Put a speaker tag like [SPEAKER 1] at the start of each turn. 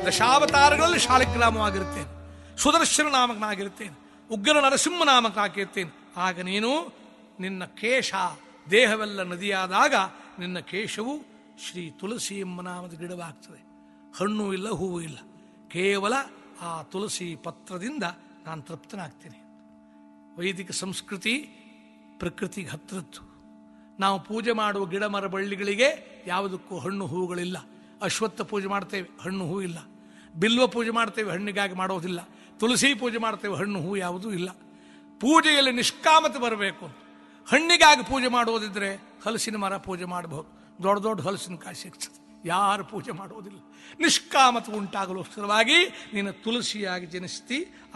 [SPEAKER 1] ದಶಾವತಾರಗಳಲ್ಲಿ ಶಾಲಿಗ್ರಾಮವಾಗಿರುತ್ತೇನೆ ಸುದರ್ಶನ ನಾಮಕನಾಗಿರುತ್ತೇನೆ ಉಗ್ರ ನರಸಿಂಹ ನಾಮಕನಾಗಿರ್ತೇನೆ ಆಗ ನೀನು ನಿನ್ನ ಕೇಶ ದೇಹವೆಲ್ಲ ನದಿಯಾದಾಗ ನಿನ್ನ ಕೇಶವು ಶ್ರೀ ತುಳಸಿ ಎಂಬ ನಾಮದ ಗಿಡವಾಗ್ತದೆ ಹಣ್ಣು ಇಲ್ಲ ಹೂವು ಇಲ್ಲ ಕೇವಲ ಆ ತುಳಸಿ ಪತ್ರದಿಂದ ನಾನು ತೃಪ್ತನಾಗ್ತೇನೆ ವೈದಿಕ ಸಂಸ್ಕೃತಿ ಪ್ರಕೃತಿಗೆ ಹತ್ತಿರದ್ದು ನಾವು ಪೂಜೆ ಮಾಡುವ ಗಿಡ ಮರ ಬಳ್ಳಿಗಳಿಗೆ ಯಾವುದಕ್ಕೂ ಹಣ್ಣು ಹೂವುಗಳಿಲ್ಲ ಅಶ್ವತ್ಥ ಪೂಜೆ ಮಾಡ್ತೇವೆ ಹಣ್ಣು ಹೂ ಇಲ್ಲ ಬಿಲ್ವ ಪೂಜೆ ಮಾಡ್ತೇವೆ ಹಣ್ಣಿಗಾಗಿ ಮಾಡೋದಿಲ್ಲ ತುಳಸಿ ಪೂಜೆ ಮಾಡ್ತೇವೆ ಹಣ್ಣು ಹೂ ಯಾವುದೂ ಇಲ್ಲ ಪೂಜೆಯಲ್ಲಿ ನಿಷ್ಕಾಮತೆ ಬರಬೇಕು ಹಣ್ಣಿಗಾಗಿ ಪೂಜೆ ಮಾಡೋದಿದ್ರೆ ಹಲಸಿನ ಮರ ಪೂಜೆ ಮಾಡಬಹುದು ದೊಡ್ಡ ದೊಡ್ಡ ಹಲಸಿನಕಾಯಿ ಸಿಗ್ತದೆ ಯಾರು ಪೂಜೆ ಮಾಡೋದಿಲ್ಲ ನಿಷ್ಕಾಮತೆ ಉಂಟಾಗಲು ಸಲುವಾಗಿ ನೀನು ತುಳಸಿಯಾಗಿ ಜನಿಸ್ತಿ